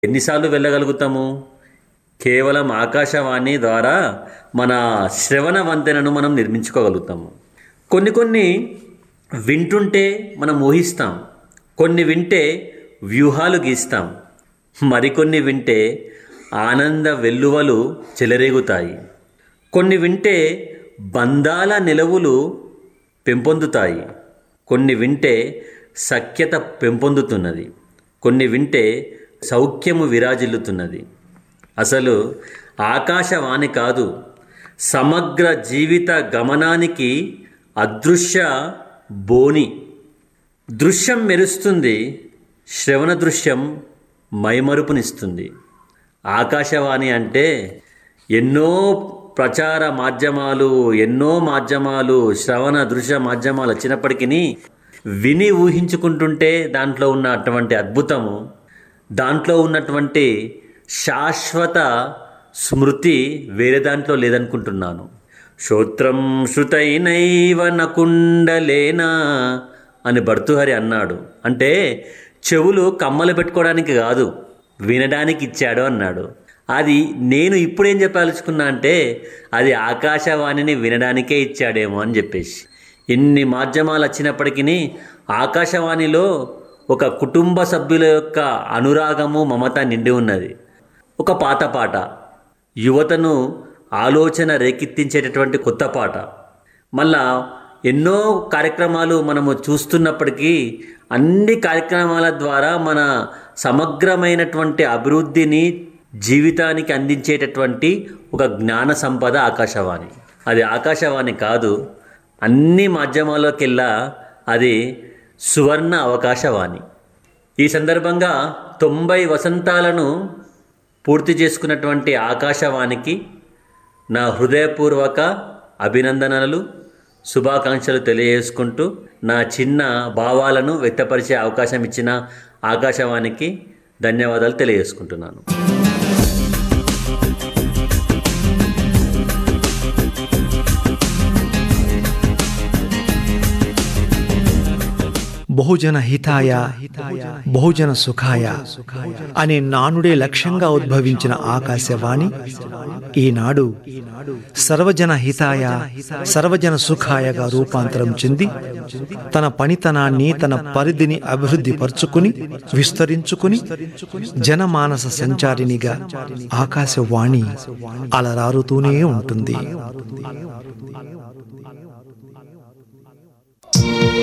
ఎన్నిసార్లు వెళ్ళగలుగుతాము కేవలం ఆకాశవాణి ద్వారా మన శ్రవణ వంతెనను మనం నిర్మించుకోగలుగుతాము కొన్ని కొన్ని వింటుంటే మనం ఊహిస్తాం కొన్ని వింటే వ్యూహాలు గీస్తాం మరికొన్ని వింటే ఆనంద వెల్లువలు చెలరేగుతాయి కొన్ని వింటే బంధాల నిలవులు పెంపొందుతాయి కొన్ని వింటే సఖ్యత పెంపొందుతున్నది కొన్ని వింటే సౌఖ్యము విరాజిల్లుతున్నది అసలు ఆకాశవాణి కాదు సమగ్ర జీవిత గమనానికి అదృశ్య బోని దృశ్యం మెరుస్తుంది శ్రవణ దృశ్యం మైమరుపునిస్తుంది ఆకాశవాణి అంటే ఎన్నో ప్రచార మాధ్యమాలు ఎన్నో మాధ్యమాలు శ్రవణ దృశ్య మాధ్యమాలు వచ్చినప్పటికీ విని ఊహించుకుంటుంటే దాంట్లో ఉన్న అటువంటి అద్భుతము దాంట్లో ఉన్నటువంటి శాశ్వత స్మృతి వేరే దాంట్లో లేదనుకుంటున్నాను శ్రోత్రం శృతైనైవ నకుండలేనా అని భర్తుహరి అన్నాడు అంటే చెవులు కమ్మలు పెట్టుకోవడానికి కాదు వినడానికి ఇచ్చాడు అన్నాడు అది నేను ఇప్పుడేం చెప్పాల్చుకున్నా అంటే అది ఆకాశవాణిని వినడానికే ఇచ్చాడేమో అని చెప్పేసి ఎన్ని మాధ్యమాలు వచ్చినప్పటికీ ఆకాశవాణిలో ఒక కుటుంబ సభ్యుల యొక్క అనురాగము మమత నిండి ఉన్నది ఒక పాత పాట యువతను ఆలోచన రేకెత్తించేటటువంటి కొత్త పాట మళ్ళా ఎన్నో కార్యక్రమాలు మనము చూస్తున్నప్పటికీ అన్ని కార్యక్రమాల ద్వారా మన సమగ్రమైనటువంటి అభివృద్ధిని జీవితానికి అందించేటటువంటి ఒక జ్ఞాన సంపద ఆకాశవాణి అది ఆకాశవాణి కాదు అన్ని మాధ్యమాల్లోకెల్లా అది సువర్ణ అవకాశవాణి ఈ సందర్భంగా తొంభై వసంతాలను పూర్తి చేసుకున్నటువంటి ఆకాశవాణికి నా హృదయపూర్వక అభినందనలు శుభాకాంక్షలు తెలియజేసుకుంటూ నా చిన్న భావాలను వ్యక్తపరిచే అవకాశం ఇచ్చిన ఆకాశవాణికి ధన్యవాదాలు తెలియజేసుకుంటున్నాను బహుజన హితాయ బహుజన సుఖాయ అనే నానుడే లక్ష్యంగా ఉద్భవించిన ఆకాశవాణి ఈనాడు సర్వజన హితాయ సర్వజన సుఖాయగా రూపాంతరం చెంది తన పనితనాన్ని తన పరిధిని అభివృద్ధి పరుచుకుని విస్తరించుకుని జనమానస సంచారినిగా ఆకాశవాణి అలరారుతూనే ఉంటుంది